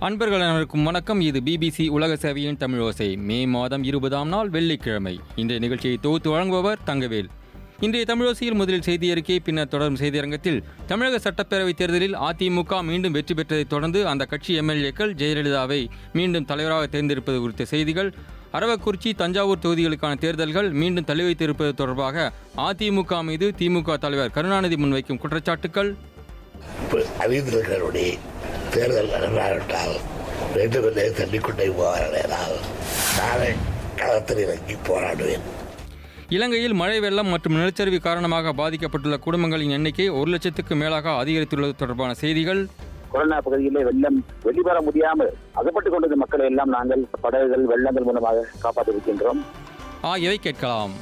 அன்பர்கள் அனைவருக்கும் வணக்கம் இது பிபிசி உலக சேவையின் தமிழோசை மே மாதம் இருபதாம் நாள் வெள்ளிக்கிழமை இன்றைய நிகழ்ச்சியை தொகுத்து வழங்குபவர் தங்கவேல் இன்றைய தமிழோசையில் முதலில் செய்தி அறிக்கை பின்னர் தொடரும் செய்தியரங்கத்தில் தமிழக சட்டப்பேரவைத் தேர்தலில் அதிமுக மீண்டும் வெற்றி பெற்றதைத் தொடர்ந்து அந்த கட்சி எம்எல்ஏக்கள் ஜெயலலிதாவை மீண்டும் தலைவராக தேர்ந்தெடுப்பது குறித்த செய்திகள் அரவக்குறிச்சி தஞ்சாவூர் தொகுதிகளுக்கான தேர்தல்கள் மீண்டும் தள்ளி வைத்திருப்பது தொடர்பாக அதிமுக மீது திமுக தலைவர் கருணாநிதி முன்வைக்கும் குற்றச்சாட்டுக்கள் இப்ப அறிந்திருக்கிறபடி தேர்தல் நடந்தாவிட்டால் ரெண்டு பேரை தள்ளிக்கொண்டே போவார்களால் நாளை களத்தில் இறங்கி போராடுவேன் இலங்கையில் மழை வெள்ளம் மற்றும் நிலச்சரிவு காரணமாக பாதிக்கப்பட்டுள்ள குடும்பங்களின் எண்ணிக்கை ஒரு லட்சத்துக்கு மேலாக அதிகரித்துள்ளது தொடர்பான செய்திகள் கொரோனா பகுதியிலே வெள்ளம் வெளிவர முடியாமல் அகப்பட்டுக் கொண்டிருந்த மக்களை எல்லாம் நாங்கள் படகுகள் வெள்ளங்கள் மூலமாக காப்பாற்றிருக்கின்றோம் ஆகியவை கேட்கலாம்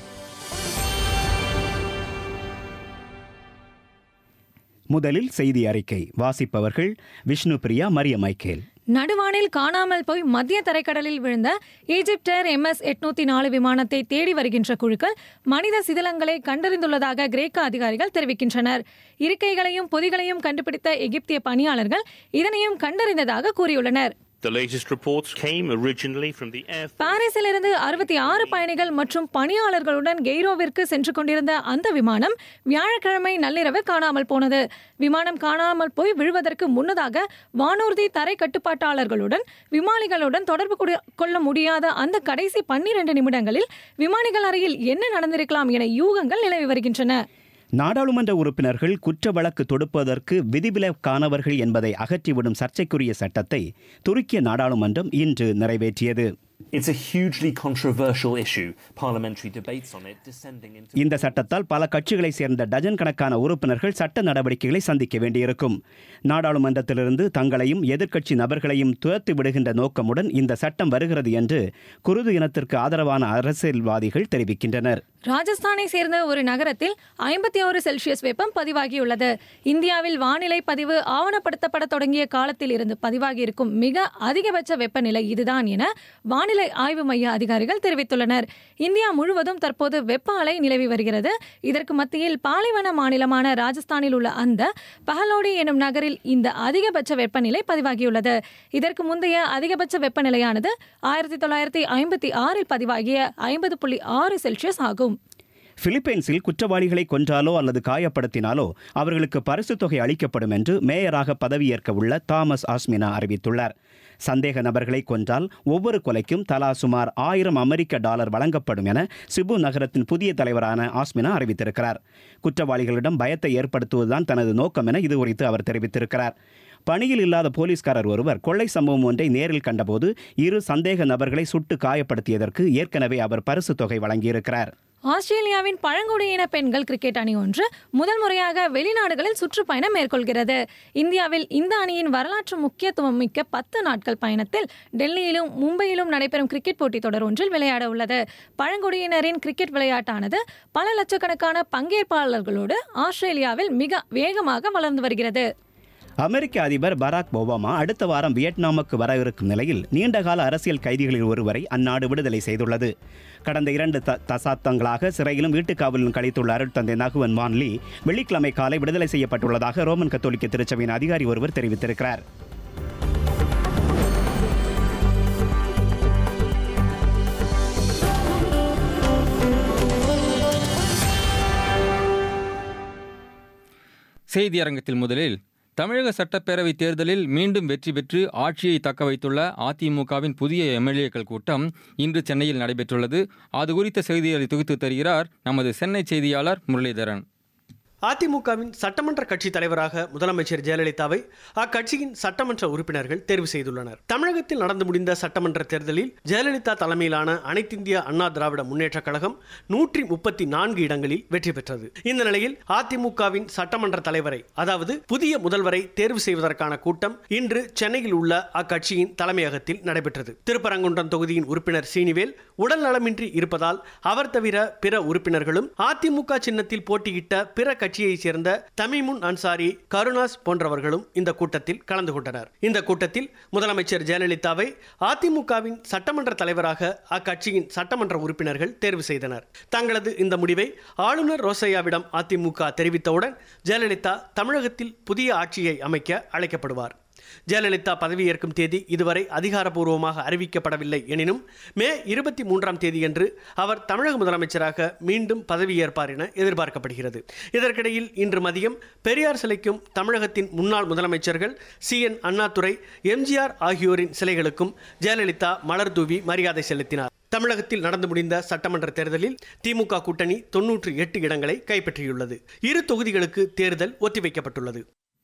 முதலில் செய்தி அறிக்கை வாசிப்பவர்கள் விஷ்ணு பிரியா மரிய மைக்கேல் நடுவானில் காணாமல் போய் மத்திய தரைக்கடலில் விழுந்த ஈஜிப்டர் எம்எஸ் எட்நூத்தி நாலு விமானத்தை தேடி வருகின்ற குழுக்கள் மனித சிதிலங்களை கண்டறிந்துள்ளதாக கிரேக்க அதிகாரிகள் தெரிவிக்கின்றனர் இருக்கைகளையும் பொதிகளையும் கண்டுபிடித்த எகிப்திய பணியாளர்கள் இதனையும் கண்டறிந்ததாக கூறியுள்ளனர் The latest reports came originally from the Air Force. பாரிஸிலிருந்து அறுபத்தி ஆறு பயணிகள் மற்றும் பணியாளர்களுடன் கெய்ரோவிற்கு சென்று கொண்டிருந்த அந்த விமானம் வியாழக்கிழமை நள்ளிரவு காணாமல் போனது விமானம் காணாமல் போய் விழுவதற்கு முன்னதாக வானூர்தி தரை கட்டுப்பாட்டாளர்களுடன் விமானிகளுடன் தொடர்பு கொடு- கொள்ள முடியாத அந்த கடைசி பன்னிரண்டு நிமிடங்களில் விமானிகள் அறையில் என்ன நடந்திருக்கலாம் என யூகங்கள் நிலவி வருகின்றன நாடாளுமன்ற உறுப்பினர்கள் குற்ற வழக்கு தொடுப்பதற்கு விதிவிலக்கானவர்கள் என்பதை அகற்றிவிடும் சர்ச்சைக்குரிய சட்டத்தை துருக்கிய நாடாளுமன்றம் இன்று நிறைவேற்றியது It's a hugely controversial issue. Parliamentary debates on it descending into. இந்த சட்டத்தால் பல கட்சிகளைச் சேர்ந்த டஜன் கணக்கான உறுப்பினர்கள் சட்ட நடவடிக்கைகளை சந்திக்க வேண்டியிருக்கும் நாடாளுமன்றத்திலிருந்து தங்களையும் எதிர்க்கட்சி நபர்களையும் துரத்தி விடுகின்ற நோக்கமுடன் இந்த சட்டம் வருகிறது என்று குருது இனத்திற்கு ஆதரவான அரசியல்வாதிகள் தெரிவிக்கின்றனர் ராஜஸ்தானை சேர்ந்த ஒரு நகரத்தில் ஐம்பத்தி ஒரு செல்சியஸ் வெப்பம் பதிவாகியுள்ளது இந்தியாவில் வானிலை பதிவு ஆவணப்படுத்தப்பட தொடங்கிய காலத்தில் இருந்து பதிவாகியிருக்கும் மிக அதிகபட்ச வெப்பநிலை இதுதான் என வானிலை ஆய்வு மைய அதிகாரிகள் தெரிவித்துள்ளனர் இந்தியா முழுவதும் தற்போது வெப்ப அலை நிலவி வருகிறது இதற்கு மத்தியில் பாலைவன மாநிலமான ராஜஸ்தானில் உள்ள அந்த பஹலோடி எனும் நகரில் இந்த அதிகபட்ச வெப்பநிலை பதிவாகியுள்ளது இதற்கு முந்தைய அதிகபட்ச வெப்பநிலையானது ஆயிரத்தி தொள்ளாயிரத்தி ஐம்பத்தி ஆறில் பதிவாகிய ஐம்பது புள்ளி ஆறு செல்சியஸ் ஆகும் பிலிப்பைன்ஸில் குற்றவாளிகளை கொன்றாலோ அல்லது காயப்படுத்தினாலோ அவர்களுக்கு பரிசுத் தொகை அளிக்கப்படும் என்று மேயராக பதவியேற்க உள்ள தாமஸ் ஆஸ்மினா அறிவித்துள்ளார் சந்தேக நபர்களை கொன்றால் ஒவ்வொரு கொலைக்கும் தலா சுமார் ஆயிரம் அமெரிக்க டாலர் வழங்கப்படும் என சிபு நகரத்தின் புதிய தலைவரான ஆஸ்மினா அறிவித்திருக்கிறார் குற்றவாளிகளிடம் பயத்தை ஏற்படுத்துவதுதான் தனது நோக்கம் என இது குறித்து அவர் தெரிவித்திருக்கிறார் பணியில் இல்லாத போலீஸ்காரர் ஒருவர் கொள்ளை சம்பவம் ஒன்றை நேரில் கண்டபோது இரு சந்தேக நபர்களை சுட்டு காயப்படுத்தியதற்கு ஏற்கனவே அவர் பரிசுத் தொகை வழங்கியிருக்கிறார் ஆஸ்திரேலியாவின் பழங்குடியின பெண்கள் கிரிக்கெட் அணி ஒன்று முதல் முறையாக வெளிநாடுகளில் சுற்றுப்பயணம் மேற்கொள்கிறது இந்தியாவில் இந்த அணியின் வரலாற்று முக்கியத்துவம் மிக்க பத்து நாட்கள் பயணத்தில் டெல்லியிலும் மும்பையிலும் நடைபெறும் கிரிக்கெட் போட்டித் தொடர் ஒன்றில் விளையாட உள்ளது பழங்குடியினரின் கிரிக்கெட் விளையாட்டானது பல லட்சக்கணக்கான பங்கேற்பாளர்களோடு ஆஸ்திரேலியாவில் மிக வேகமாக வளர்ந்து வருகிறது அமெரிக்க அதிபர் பராக் ஒபாமா அடுத்த வாரம் வியட்நாமுக்கு வர இருக்கும் நிலையில் நீண்டகால அரசியல் கைதிகளில் ஒருவரை அந்நாடு விடுதலை செய்துள்ளது கடந்த இரண்டு த தசாப்தங்களாக சிறையிலும் வீட்டுக்காவலிலும் கழித்துள்ள அருட்தந்தை நகுவன் வான்லி வெள்ளிக்கிழமை காலை விடுதலை செய்யப்பட்டுள்ளதாக ரோமன் கத்தோலிக்க திருச்சபையின் அதிகாரி ஒருவர் தெரிவித்திருக்கிறார் செய்தி அரங்கத்தில் முதலில் தமிழக சட்டப்பேரவைத் தேர்தலில் மீண்டும் வெற்றி பெற்று ஆட்சியை தக்க வைத்துள்ள அதிமுகவின் புதிய எம்எல்ஏக்கள் கூட்டம் இன்று சென்னையில் நடைபெற்றுள்ளது அது குறித்த செய்திகளை தொகுத்து தருகிறார் நமது சென்னை செய்தியாளர் முரளிதரன் அதிமுகவின் சட்டமன்ற கட்சி தலைவராக முதலமைச்சர் ஜெயலலிதாவை அக்கட்சியின் சட்டமன்ற உறுப்பினர்கள் தேர்வு செய்துள்ளனர் தமிழகத்தில் நடந்து முடிந்த சட்டமன்ற தேர்தலில் ஜெயலலிதா தலைமையிலான அனைத்திந்திய அண்ணா திராவிட முன்னேற்றக் கழகம் நூற்றி முப்பத்தி நான்கு இடங்களில் வெற்றி பெற்றது இந்த நிலையில் அதிமுகவின் சட்டமன்ற தலைவரை அதாவது புதிய முதல்வரை தேர்வு செய்வதற்கான கூட்டம் இன்று சென்னையில் உள்ள அக்கட்சியின் தலைமையகத்தில் நடைபெற்றது திருப்பரங்குன்றம் தொகுதியின் உறுப்பினர் சீனிவேல் உடல் நலமின்றி இருப்பதால் அவர் தவிர பிற உறுப்பினர்களும் அதிமுக சின்னத்தில் போட்டியிட்ட பிற கட்சியைச் சேர்ந்த தமிமுன் அன்சாரி கருணாஸ் போன்றவர்களும் இந்த கூட்டத்தில் கலந்து கொண்டனர் இந்த கூட்டத்தில் முதலமைச்சர் ஜெயலலிதாவை அதிமுகவின் சட்டமன்ற தலைவராக அக்கட்சியின் சட்டமன்ற உறுப்பினர்கள் தேர்வு செய்தனர் தங்களது இந்த முடிவை ஆளுநர் ரோசையாவிடம் அதிமுக தெரிவித்தவுடன் ஜெயலலிதா தமிழகத்தில் புதிய ஆட்சியை அமைக்க அழைக்கப்படுவார் ஜெயலலிதா பதவியேற்கும் தேதி இதுவரை அதிகாரப்பூர்வமாக அறிவிக்கப்படவில்லை எனினும் மே இருபத்தி மூன்றாம் தேதியன்று அவர் தமிழக முதலமைச்சராக மீண்டும் பதவியேற்பார் என எதிர்பார்க்கப்படுகிறது இதற்கிடையில் இன்று மதியம் பெரியார் சிலைக்கும் தமிழகத்தின் முன்னாள் முதலமைச்சர்கள் சி என் அண்ணாதுரை எம்ஜிஆர் ஆகியோரின் சிலைகளுக்கும் ஜெயலலிதா மலர் தூவி மரியாதை செலுத்தினார் தமிழகத்தில் நடந்து முடிந்த சட்டமன்ற தேர்தலில் திமுக கூட்டணி தொன்னூற்றி எட்டு இடங்களை கைப்பற்றியுள்ளது இரு தொகுதிகளுக்கு தேர்தல் ஒத்திவைக்கப்பட்டுள்ளது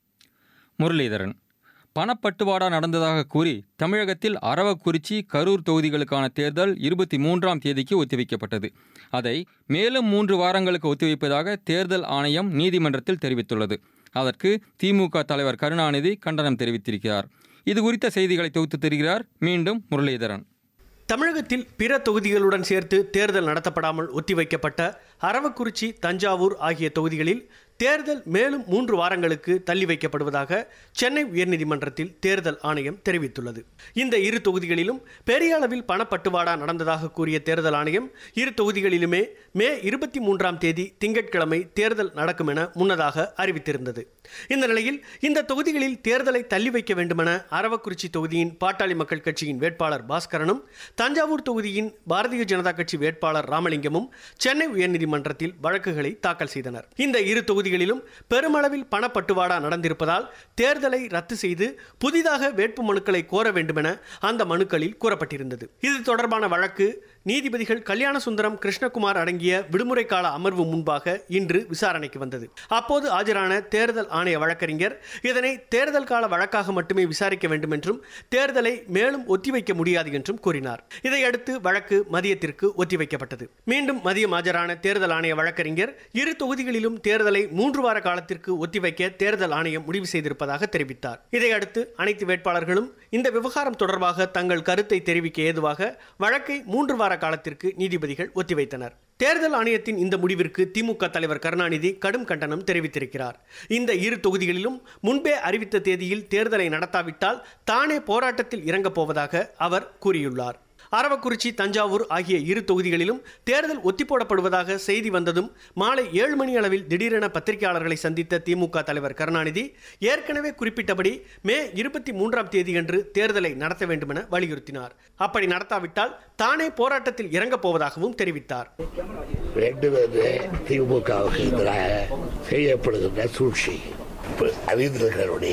முரளிதரன் பணப்பட்டுவாடா நடந்ததாக கூறி தமிழகத்தில் அரவக்குறிச்சி கரூர் தொகுதிகளுக்கான தேர்தல் இருபத்தி மூன்றாம் தேதிக்கு ஒத்திவைக்கப்பட்டது அதை மேலும் மூன்று வாரங்களுக்கு ஒத்திவைப்பதாக தேர்தல் ஆணையம் நீதிமன்றத்தில் தெரிவித்துள்ளது அதற்கு திமுக தலைவர் கருணாநிதி கண்டனம் தெரிவித்திருக்கிறார் இது குறித்த செய்திகளை தொகுத்து தருகிறார் மீண்டும் முரளிதரன் தமிழகத்தில் பிற தொகுதிகளுடன் சேர்த்து தேர்தல் நடத்தப்படாமல் ஒத்திவைக்கப்பட்ட அரவக்குறிச்சி தஞ்சாவூர் ஆகிய தொகுதிகளில் தேர்தல் மேலும் மூன்று வாரங்களுக்கு தள்ளி வைக்கப்படுவதாக சென்னை உயர்நீதிமன்றத்தில் தேர்தல் ஆணையம் தெரிவித்துள்ளது இந்த இரு தொகுதிகளிலும் பெரிய அளவில் பணப்பட்டுவாடா நடந்ததாக கூறிய தேர்தல் ஆணையம் இரு தொகுதிகளிலுமே மே இருபத்தி மூன்றாம் தேதி திங்கட்கிழமை தேர்தல் நடக்கும் என முன்னதாக அறிவித்திருந்தது இந்த நிலையில் இந்த தொகுதிகளில் தேர்தலை தள்ளி வைக்க வேண்டுமென அரவக்குறிச்சி தொகுதியின் பாட்டாளி மக்கள் கட்சியின் வேட்பாளர் பாஸ்கரனும் தஞ்சாவூர் தொகுதியின் பாரதிய ஜனதா கட்சி வேட்பாளர் ராமலிங்கமும் சென்னை உயர்நீதிமன்றத்தில் வழக்குகளை தாக்கல் செய்தனர் இந்த இரு தொகுதிகளிலும் பெருமளவில் பணப்பட்டுவாடா நடந்திருப்பதால் தேர்தலை ரத்து செய்து புதிதாக வேட்பு மனுக்களை கோர வேண்டுமென அந்த மனுக்களில் கூறப்பட்டிருந்தது இது தொடர்பான வழக்கு நீதிபதிகள் கல்யாணசுந்தரம் கிருஷ்ணகுமார் அடங்கிய விடுமுறை கால அமர்வு முன்பாக இன்று விசாரணைக்கு வந்தது அப்போது ஆஜரான தேர்தல் ஆணைய வழக்கறிஞர் இதனை தேர்தல் கால வழக்காக மட்டுமே விசாரிக்க வேண்டும் என்றும் தேர்தலை மேலும் ஒத்திவைக்க முடியாது என்றும் கூறினார் இதையடுத்து வழக்கு மதியத்திற்கு ஒத்திவைக்கப்பட்டது மீண்டும் மதியம் ஆஜரான தேர்தல் ஆணைய வழக்கறிஞர் இரு தொகுதிகளிலும் தேர்தலை மூன்று வார காலத்திற்கு ஒத்திவைக்க தேர்தல் ஆணையம் முடிவு செய்திருப்பதாக தெரிவித்தார் இதையடுத்து அனைத்து வேட்பாளர்களும் இந்த விவகாரம் தொடர்பாக தங்கள் கருத்தை தெரிவிக்க ஏதுவாக வழக்கை மூன்று வார காலத்திற்கு நீதிபதிகள் ஒத்திவைத்தனர் தேர்தல் ஆணையத்தின் இந்த முடிவிற்கு திமுக தலைவர் கருணாநிதி கடும் கண்டனம் தெரிவித்திருக்கிறார் இந்த இரு தொகுதிகளிலும் முன்பே அறிவித்த தேதியில் தேர்தலை நடத்தாவிட்டால் தானே போராட்டத்தில் இறங்கப் போவதாக அவர் கூறியுள்ளார் அரவக்குறிச்சி தஞ்சாவூர் ஆகிய இரு தொகுதிகளிலும் தேர்தல் ஒத்திப்போடப்படுவதாக செய்தி வந்ததும் மாலை ஏழு மணி அளவில் திடீரென பத்திரிகையாளர்களை சந்தித்த திமுக தலைவர் கருணாநிதி ஏற்கனவே குறிப்பிட்டபடி மே இருபத்தி மூன்றாம் தேதியன்று தேர்தலை நடத்த வேண்டுமென வலியுறுத்தினார் அப்படி நடத்தாவிட்டால் தானே போராட்டத்தில் இறங்கப் போவதாகவும் தெரிவித்தார் வேண்டும் என்று திமுகவுக்கு எதிராக செய்யப்படுகின்ற சூழ்ச்சி அறிந்திருக்கிறபடி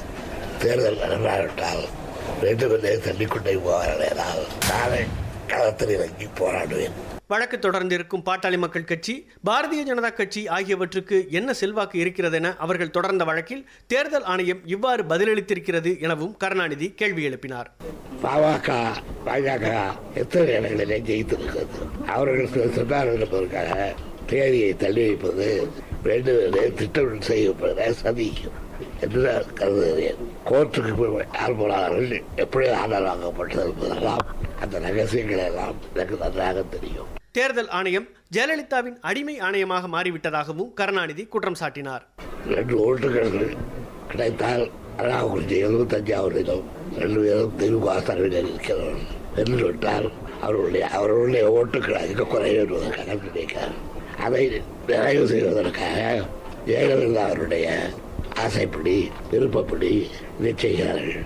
தேர்தல் நடந்தாவிட்டால் வேண்டுமென்றே தள்ளிக்கொண்டே போவார்களால் நாளை களத்தில் இறங்கி போராடுவேன் வழக்கு தொடர்ந்திருக்கும் பாட்டாளி மக்கள் கட்சி பாரதிய ஜனதா கட்சி ஆகியவற்றுக்கு என்ன செல்வாக்கு இருக்கிறது என அவர்கள் தொடர்ந்த வழக்கில் தேர்தல் ஆணையம் இவ்வாறு பதிலளித்திருக்கிறது எனவும் கருணாநிதி கேள்வி எழுப்பினார் பாமக பாஜக எத்தனை இடங்களிலே ஜெயித்திருக்கிறது அவர்கள் சொன்னார்கள் என்பதற்காக தேதியை தள்ளி வைப்பது வேண்டுமென்றே திட்டமிட்டு செய்யப்படுகிற சதி என்று நான் கருதுகிறேன் கோர்ட்டுக்கு போய் யார் போனார்கள் எப்படி ஆதாரமாக்கப்பட்டது என்பதெல்லாம் அந்த ரகசியங்கள் எல்லாம் எனக்கு நன்றாக தெரியும் தேர்தல் ஆணையம் ஜெயலலிதாவின் அடிமை ஆணையமாக மாறிவிட்டதாகவும் கருணாநிதி குற்றம் சாட்டினார் ரெண்டு ஓட்டுகள் கிடைத்தால் அண்ணாக்குறிச்சியிலும் தஞ்சாவூரிலும் ரெண்டு பேரும் திமுக தலைவர்கள் இருக்கிறவர்கள் வென்று விட்டால் அவர்களுடைய அவர்களுடைய ஓட்டுகள் அதிக குறைய வருவதற்காக நினைக்கிறார் அதை நிறைவு செய்வதற்காக ஜெயலலிதா அவருடைய ஆசைப்படி விருப்பப்படி இதை செய்கிறார்கள்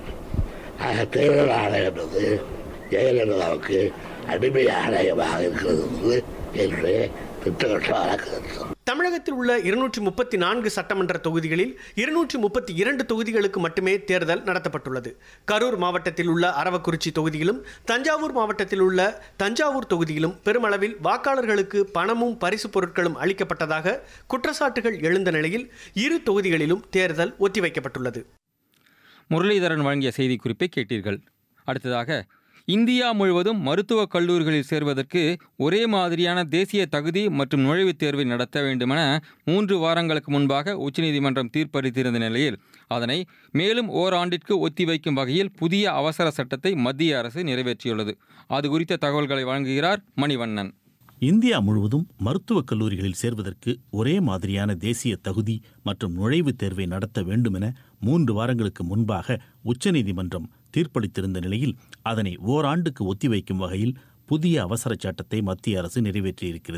ஆக தேர்தல் ஆணையம் என்பது ஜெயலலிதாவுக்கு அடிமை ஆணையமாக இருக்கிறது என்பது என்னுடைய திட்டவட்டமான கருத்து தமிழகத்தில் உள்ள இருநூற்றி முப்பத்தி நான்கு சட்டமன்ற தொகுதிகளில் இருநூற்றி முப்பத்தி இரண்டு தொகுதிகளுக்கு மட்டுமே தேர்தல் நடத்தப்பட்டுள்ளது கரூர் மாவட்டத்தில் உள்ள அரவக்குறிச்சி தொகுதியிலும் தஞ்சாவூர் மாவட்டத்தில் உள்ள தஞ்சாவூர் தொகுதியிலும் பெருமளவில் வாக்காளர்களுக்கு பணமும் பரிசு பொருட்களும் அளிக்கப்பட்டதாக குற்றச்சாட்டுகள் எழுந்த நிலையில் இரு தொகுதிகளிலும் தேர்தல் ஒத்திவைக்கப்பட்டுள்ளது முரளிதரன் வழங்கிய செய்திக்குறிப்பை கேட்டீர்கள் அடுத்ததாக இந்தியா முழுவதும் மருத்துவக் கல்லூரிகளில் சேர்வதற்கு ஒரே மாதிரியான தேசிய தகுதி மற்றும் நுழைவுத் தேர்வை நடத்த வேண்டுமென மூன்று வாரங்களுக்கு முன்பாக உச்சநீதிமன்றம் தீர்ப்பளித்திருந்த நிலையில் அதனை மேலும் ஓராண்டிற்கு ஒத்திவைக்கும் வகையில் புதிய அவசர சட்டத்தை மத்திய அரசு நிறைவேற்றியுள்ளது அது குறித்த தகவல்களை வழங்குகிறார் மணிவண்ணன் இந்தியா முழுவதும் மருத்துவக் கல்லூரிகளில் சேர்வதற்கு ஒரே மாதிரியான தேசிய தகுதி மற்றும் நுழைவுத் தேர்வை நடத்த வேண்டுமென மூன்று வாரங்களுக்கு முன்பாக உச்சநீதிமன்றம் தீர்ப்பளித்திருந்த நிலையில் அதனை ஓராண்டுக்கு ஒத்திவைக்கும் வகையில் புதிய அவசர சட்டத்தை மத்திய அரசு நிறைவேற்றியிருக்கிறது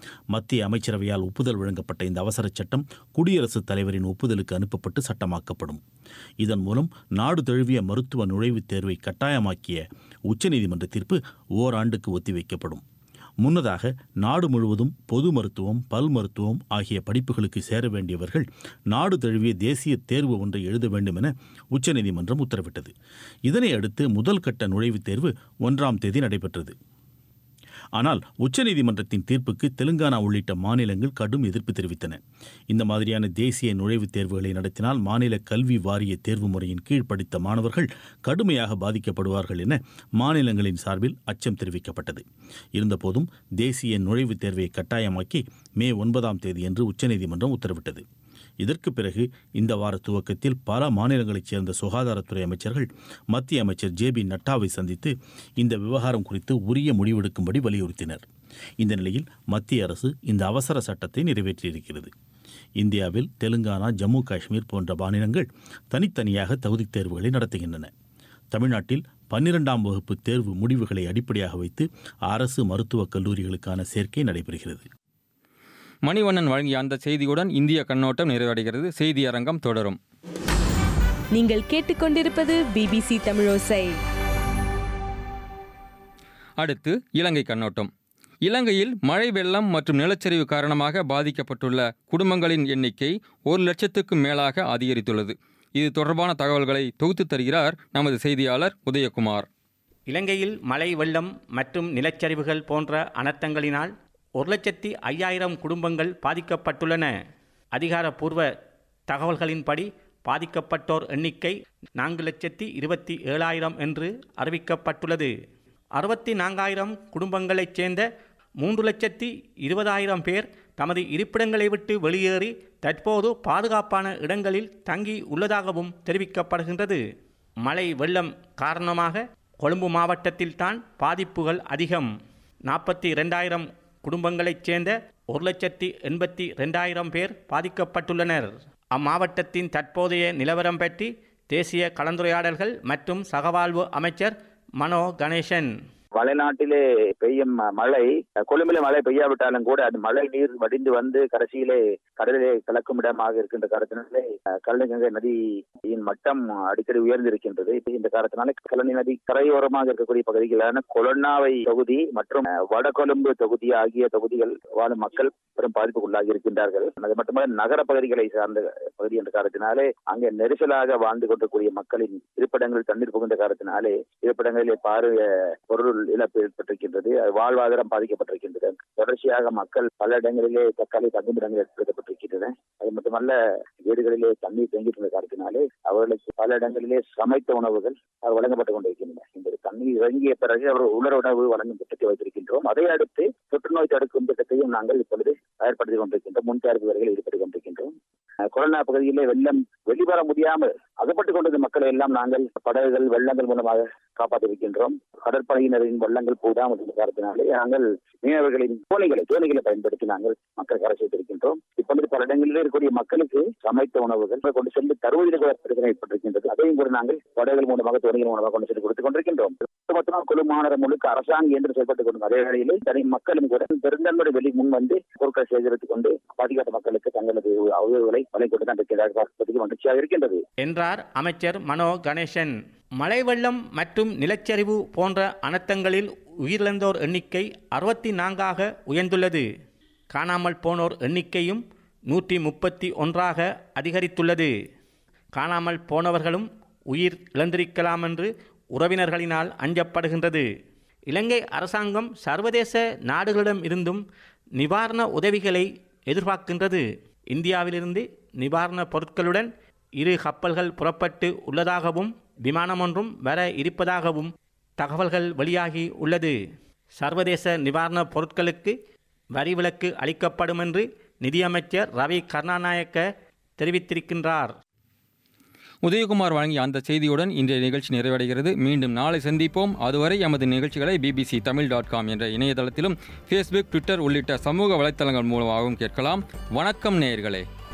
மத்திய அமைச்சரவையால் ஒப்புதல் வழங்கப்பட்ட இந்த அவசர சட்டம் குடியரசுத் தலைவரின் ஒப்புதலுக்கு அனுப்பப்பட்டு சட்டமாக்கப்படும் இதன் மூலம் நாடு தழுவிய மருத்துவ நுழைவுத் தேர்வை கட்டாயமாக்கிய உச்சநீதிமன்ற தீர்ப்பு ஓராண்டுக்கு ஒத்திவைக்கப்படும் முன்னதாக நாடு முழுவதும் பொது மருத்துவம் பல் மருத்துவம் ஆகிய படிப்புகளுக்கு சேர வேண்டியவர்கள் நாடு தழுவிய தேசிய தேர்வு ஒன்றை எழுத வேண்டும் என உச்சநீதிமன்றம் உத்தரவிட்டது இதனை அடுத்து முதல் கட்ட நுழைவுத் தேர்வு ஒன்றாம் தேதி நடைபெற்றது ஆனால் உச்சநீதிமன்றத்தின் தீர்ப்புக்கு தெலுங்கானா உள்ளிட்ட மாநிலங்கள் கடும் எதிர்ப்பு தெரிவித்தன இந்த மாதிரியான தேசிய நுழைவுத் தேர்வுகளை நடத்தினால் மாநில கல்வி வாரிய தேர்வு முறையின் கீழ் படித்த மாணவர்கள் கடுமையாக பாதிக்கப்படுவார்கள் என மாநிலங்களின் சார்பில் அச்சம் தெரிவிக்கப்பட்டது இருந்தபோதும் தேசிய நுழைவுத் தேர்வை கட்டாயமாக்கி மே ஒன்பதாம் தேதியன்று உச்சநீதிமன்றம் உத்தரவிட்டது இதற்கு பிறகு இந்த வார துவக்கத்தில் பல மாநிலங்களைச் சேர்ந்த சுகாதாரத்துறை அமைச்சர்கள் மத்திய அமைச்சர் ஜே பி நட்டாவை சந்தித்து இந்த விவகாரம் குறித்து உரிய முடிவெடுக்கும்படி வலியுறுத்தினர் இந்த நிலையில் மத்திய அரசு இந்த அவசர சட்டத்தை நிறைவேற்றியிருக்கிறது இந்தியாவில் தெலுங்கானா ஜம்மு காஷ்மீர் போன்ற மாநிலங்கள் தனித்தனியாக தகுதித் தேர்வுகளை நடத்துகின்றன தமிழ்நாட்டில் பன்னிரெண்டாம் வகுப்பு தேர்வு முடிவுகளை அடிப்படையாக வைத்து அரசு மருத்துவக் கல்லூரிகளுக்கான சேர்க்கை நடைபெறுகிறது மணிவண்ணன் வழங்கிய அந்த செய்தியுடன் இந்திய கண்ணோட்டம் நிறைவடைகிறது செய்தி அரங்கம் தொடரும் நீங்கள் கேட்டுக்கொண்டிருப்பது பிபிசி தமிழோசை அடுத்து இலங்கை கண்ணோட்டம் இலங்கையில் மழை வெள்ளம் மற்றும் நிலச்சரிவு காரணமாக பாதிக்கப்பட்டுள்ள குடும்பங்களின் எண்ணிக்கை ஒரு லட்சத்துக்கும் மேலாக அதிகரித்துள்ளது இது தொடர்பான தகவல்களை தொகுத்து தருகிறார் நமது செய்தியாளர் உதயகுமார் இலங்கையில் மழை வெள்ளம் மற்றும் நிலச்சரிவுகள் போன்ற அனர்த்தங்களினால் ஒரு லட்சத்தி ஐயாயிரம் குடும்பங்கள் பாதிக்கப்பட்டுள்ளன அதிகாரப்பூர்வ தகவல்களின்படி பாதிக்கப்பட்டோர் எண்ணிக்கை நான்கு லட்சத்தி இருபத்தி ஏழாயிரம் என்று அறிவிக்கப்பட்டுள்ளது அறுபத்தி நான்காயிரம் குடும்பங்களைச் சேர்ந்த மூன்று லட்சத்தி இருபதாயிரம் பேர் தமது இருப்பிடங்களை விட்டு வெளியேறி தற்போது பாதுகாப்பான இடங்களில் தங்கி உள்ளதாகவும் தெரிவிக்கப்படுகின்றது மழை வெள்ளம் காரணமாக கொழும்பு மாவட்டத்தில்தான் பாதிப்புகள் அதிகம் நாற்பத்தி ரெண்டாயிரம் குடும்பங்களைச் சேர்ந்த ஒரு லட்சத்தி எண்பத்தி ரெண்டாயிரம் பேர் பாதிக்கப்பட்டுள்ளனர் அம்மாவட்டத்தின் தற்போதைய நிலவரம் பற்றி தேசிய கலந்துரையாடல்கள் மற்றும் சகவாழ்வு அமைச்சர் மனோ கணேசன் வளைநாட்டிலே பெய்யும் மழை கொழும்பிலே மழை பெய்யாவிட்டாலும் கூட அது மழை நீர் வடிந்து வந்து கடைசியிலே கடலிலே கலக்கும் இடமாக இருக்கின்ற காரணத்தினாலே கல்லணை நதியின் மட்டம் அடிக்கடி உயர்ந்திருக்கின்றது இந்த காரணத்தினாலே கல்லணை நதி கரையோரமாக இருக்கக்கூடிய பகுதிகளான கொலன்னாவை தொகுதி மற்றும் வடகொழும்பு தொகுதி ஆகிய தொகுதிகள் வாழும் மக்கள் பெரும் பாதிப்புக்குள்ளாகி இருக்கின்றார்கள் அது மட்டுமல்ல நகர பகுதிகளை சார்ந்த பகுதி என்ற காரணத்தினாலே அங்கே நெரிசலாக வாழ்ந்து கொண்டிருக்கூடிய மக்களின் இருப்பிடங்கள் தண்ணீர் புகுந்த காரணத்தினாலே இருப்பிடங்களிலே பார்வை பொருள் இழப்பு ஏற்பட்டிருக்கின்றது வாழ்வாதாரம் பாதிக்கப்பட்டிருக்கின்றது தொடர்ச்சியாக மக்கள் பல இடங்களிலே தக்காளி தங்குமிடங்கள் ஏற்படுத்தப்பட்டிருக்கின்றன அது மட்டுமல்ல வீடுகளிலே தண்ணீர் தேங்கியிருந்த காரணத்தினாலே அவர்களுக்கு பல இடங்களிலே சமைத்த உணவுகள் வழங்கப்பட்டுக் கொண்டிருக்கின்றன இந்த தண்ணீர் இறங்கிய பிறகு அவர் உலர் உணவு வழங்கும் திட்டத்தை வைத்திருக்கின்றோம் அதை அடுத்து தொற்றுநோய் தடுக்கும் திட்டத்தையும் நாங்கள் இப்பொழுது தயார்படுத்திக் கொண்டிருக்கின்றோம் முன் தயாரிப்பு வரையில் ஈடுபட்டுக் கொண்டிருக்கின்றோம் கொரோனா பகுதியிலே வெள்ளம் வெளிவர முடியாமல் அகப்பட்டுக் கொண்டிருந்த மக்களை எல்லாம் நாங்கள் படகுகள் வெள்ளங்கள் மூலமாக காப்பாற்றிருக்கின்றோம் கடற்படையினரின் வெள்ளங்கள் போடாமல் இருந்த காரணத்தினாலே நாங்கள் மீனவர்களின் தோணிகளை தோணிகளை பயன்படுத்தி நாங்கள் மக்கள் கரை சேர்த்திருக்கின்றோம் இப்பொழுது பல இடங்களிலே இருக்கக்கூடிய மக்களுக்கு சமைத்த உணவுகள் கொண்டு சென்று தருவதில் கூட பிரச்சனை ஏற்பட்டிருக்கின்றது அதையும் கூட நாங்கள் படகுகள் மூலமாக தோணிகள் மூலமாக கொண்டு சென்று கொடுத்துக் கொண்டிருக்கின்றோம் மொத்தமாக குழு மாநகரம் முழுக்க அரசாங்கம் என்று செயல்பட்டுக் கொண்டும் அதே வேளையிலே தனி மக்களும் கூட பெருந்தன்மை வெளி முன் வந்து பொருட்களை சேகரித்துக் கொண்டு பாதிக்கப்பட்ட மக்களுக்கு தங்களது உதவிகளை வழங்கி கொண்டு தான் இருக்கிறதாக மகிழ்ச்சியாக இருக்கின்றது என்றார் அமைச்சர் மனோ கணேசன் மழை வெள்ளம் மற்றும் நிலச்சரிவு போன்ற அனர்த்தங்களில் உயிரிழந்தோர் எண்ணிக்கை அறுபத்தி நான்காக உயர்ந்துள்ளது காணாமல் போனோர் எண்ணிக்கையும் நூற்றி முப்பத்தி ஒன்றாக அதிகரித்துள்ளது காணாமல் போனவர்களும் உயிர் இழந்திருக்கலாம் என்று உறவினர்களினால் அஞ்சப்படுகின்றது இலங்கை அரசாங்கம் சர்வதேச நாடுகளிடம் இருந்தும் நிவாரண உதவிகளை எதிர்பார்க்கின்றது இந்தியாவிலிருந்து நிவாரணப் பொருட்களுடன் இரு கப்பல்கள் புறப்பட்டு உள்ளதாகவும் விமானம் ஒன்றும் வர இருப்பதாகவும் தகவல்கள் வெளியாகி உள்ளது சர்வதேச நிவாரணப் பொருட்களுக்கு வரி விலக்கு அளிக்கப்படும் என்று நிதியமைச்சர் ரவி கருணாநாயக்க தெரிவித்திருக்கின்றார் உதயகுமார் வழங்கிய அந்த செய்தியுடன் இன்றைய நிகழ்ச்சி நிறைவடைகிறது மீண்டும் நாளை சந்திப்போம் அதுவரை எமது நிகழ்ச்சிகளை பிபிசி தமிழ் டாட் காம் என்ற இணையதளத்திலும் ஃபேஸ்புக் ட்விட்டர் உள்ளிட்ட சமூக வலைத்தளங்கள் மூலமாகவும் கேட்கலாம் வணக்கம் நேயர்களே